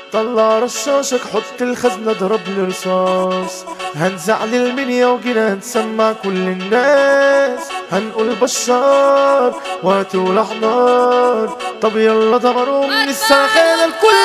طلع رشاشك حط الخزنة ضربني رصاص هنزعل المنيا وجينا هنسمع كل الناس هنقول بشار وهتولع نار طب يلا دمروا من السخانة لكل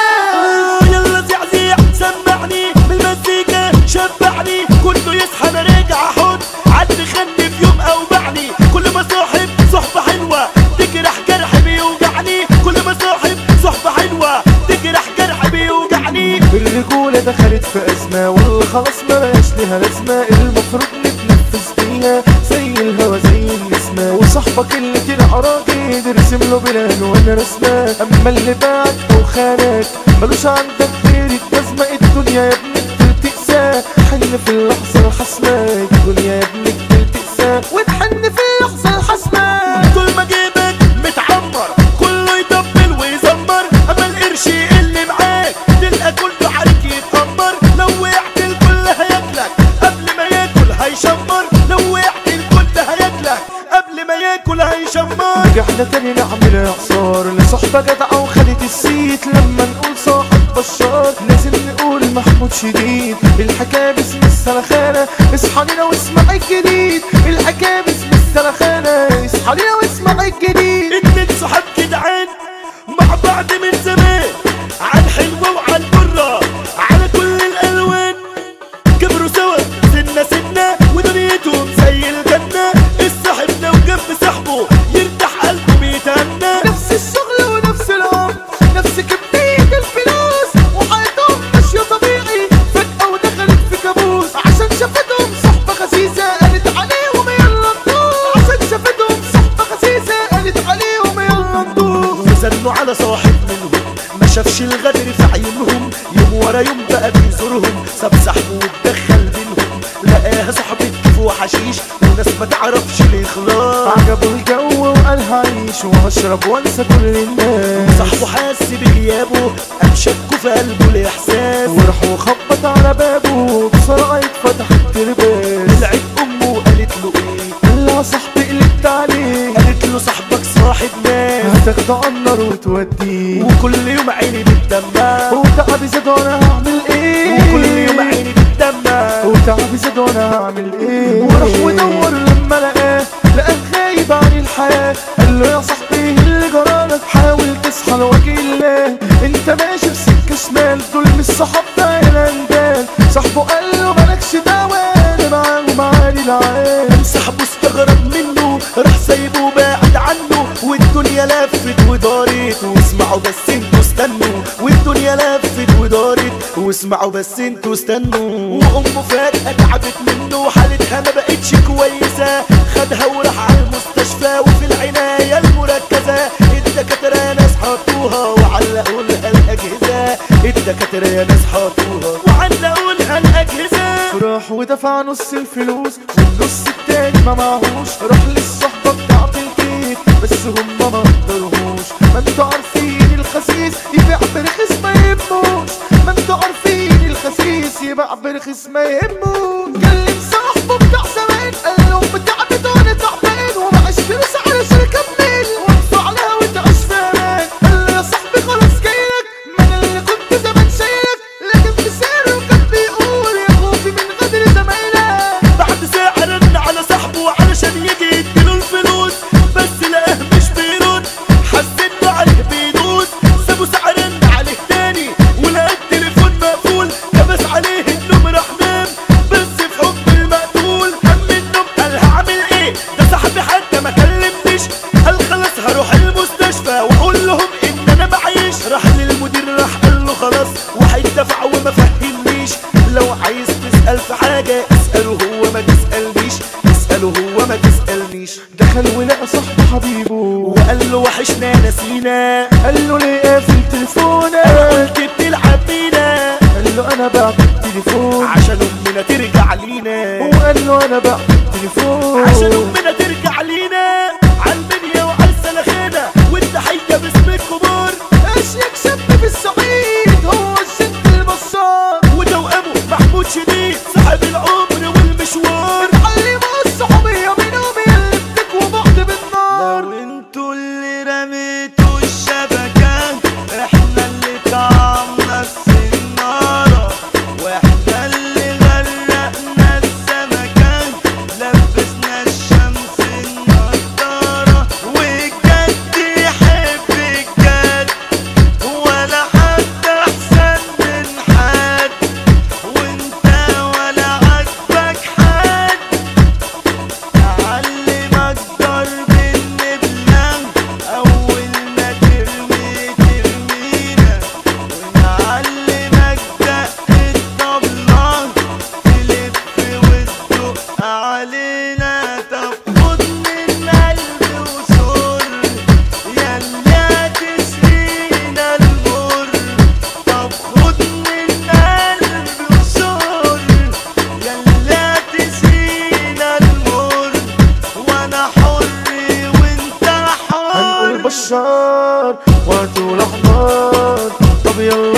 الناس يلا زعزيع سمعني بالمزيكا شبعني كله يصحى انا راجع احط عد خلي في يوم اوجعني كل ما صاحب صحبة حلوة تجرح جرح بيوجعني كل ما صاحب صحبة حلوة تجرح جرح بيوجعني الرجولة دخلت في أزمة والله خلاص ما بقاش ليها لازمة المفروض نتنفس فيها زي الهوا زي النسمة وصاحبك اللي طلع راجل ارسم له بلان وانا رسمة أما اللي باعك أو خانك ملوش عندك غير الجزمة الدنيا يا ابنك تلتقسى حن في اللحظة الحاسمة الدنيا يا ابنك تلتقسى وتحن في اللحظة الحاسمة طول ما جيبك متعمر كله يطبل ويزمر اما القرش اللي معاك تلقى كله عليك يتأمر لو وقعت الكل هياكلك قبل ما ياكل هيشمر لو وقعت الكل هياكلك قبل ما ياكل هيشمر رجعنا تاني نعمل اعصار لصحبة جدعة وخدت السيت لما نقول صاحب بشار لازم نقول محمود شديد الحكاية باسم السلخانة اصحى لينا واسمع الجديد الحكاية باسم السلخانة اصحى لينا واسمع الجديد اتنين صحاب جدعان مع بعض من زمان على الحلوة وعلى المرة على كل الألوان كبروا سوا سنة سنة ودنيتهم زي الجنة الصاحبنا وجنب صاحبه يرتاح قلبه بيتهنى نفس الشغل ونفس الأمر نفس كمية الفلوس وحياتهم ماشية طبيعي فجأة ودخلت في كابوس عشان شافتهم صحبة خسيسة قالت عليهم يلا ندوس عشان شافتهم صحبة خسيسة قالت عليهم يلا ندوس وزنوا على صاحب منهم ما شافش الغدر في عينهم يوم ورا يوم بقى بيزورهم ساب صاحبه واتدخل بينهم لقاها صاحبة كيف وحشيش وناس ما تعرفش الاخلاص عجبه الجو وقال هعيش وهشرب وانسى كل الناس صاحبه حس بغيابه قام شكه في قلبه الاحساس وراح وخبط على بابه بسرعة يتفتح الترباس طلعت امه وقالت له ايه قال لها صاحبي قلبت عليه قالت له صاحبك صاحب ناس هتاخده على النار وتوديه وكل يوم عيني بتدمع وتعبي زاد وانا هعمل ايه وكل يوم عيني بتدمع وتعبي زاد وانا هعمل ايه وراح ودور لما لقاه لقاه غايب عن الحياة قال له يا صاحبي اللي جرالك حاول تصحى لوجه الله انت ماشي في سكة شمال دول مش صحاب ده الاندال صاحبه قال له مالكش دعوة انا معاهم عادي العال صاحبه استغرب منه راح سايبه وبعد عنه والدنيا لفت ودارت واسمعوا بس انتوا استنوا والدنيا لفت ودارت واسمعوا بس انتوا استنوا وامه فجأة تعبت منه وحالتها ما بقتش كويسة خدها وراح على المستشفى وفي العناية المركزة الدكاترة ناس حطوها وعلقوا لها الأجهزة الدكاترة يا ناس حطوها وعلقوا لها الأجهزة راح ودفع نص الفلوس والنص التاني ما معهوش راح للصحبة بتاعت البيت بس هما ما قدروهوش ما انتوا عارفين الخسيس يبيع برخيص ما يهموش ما انتوا عارفين الخسيس يبيع برخيص ما يهموش كلم صاحبه بتاع زمان قال لهم تعبت وانا تعبان ومعيش فلوس علشان اكمل وادفع لها وتعيش في امان قال له يا صاحبي خلاص جايلك ما انا اللي كنت زمان شايلك لكن في سعره كان بيقول يا خوفي من غدر زمايلك بعد ساعة رن على صاحبه علشان يجي يديله الفلوس بس لقاه مش بيرد حس انه عليه بيدوس سابه ساعة رن عليه تاني ولقى التليفون مقفول كبس عليه النوم راح نام بس في حب المقتول قام من النوم قال هعمل ايه ده صاحبي حتى ما كلمنيش قال خلاص هروح المستشفى واقول لهم ان انا معيش راح للمدير راح قال له خلاص وهيدفع وما فهمنيش لو عايز تسأل في حاجة اسأله هو ما تسألنيش اسأله هو ما تسألنيش دخل ولقى صاحبه حبيبه وقال له وحشنا نسينا قال له ليه قافل انا تليفونك قلت بتلعب بينا قال له انا بعت التليفون عشان امنا ترجع لينا وقال له انا بعت التليفون عشان امنا ترجع لينا عالمنيا وعلى السلخانة والتحية باسم الكبار اشيك شاب في الصعيد هو الست البصار وتوأمه محمود شديد صاحب العمر والمشوار علم الصحوبية منهم اللي بتكوى بعض بالنار لو انتوا اللي رميتوا الشبكة احنا اللي طعمنا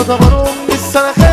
ده دمرهم من السنة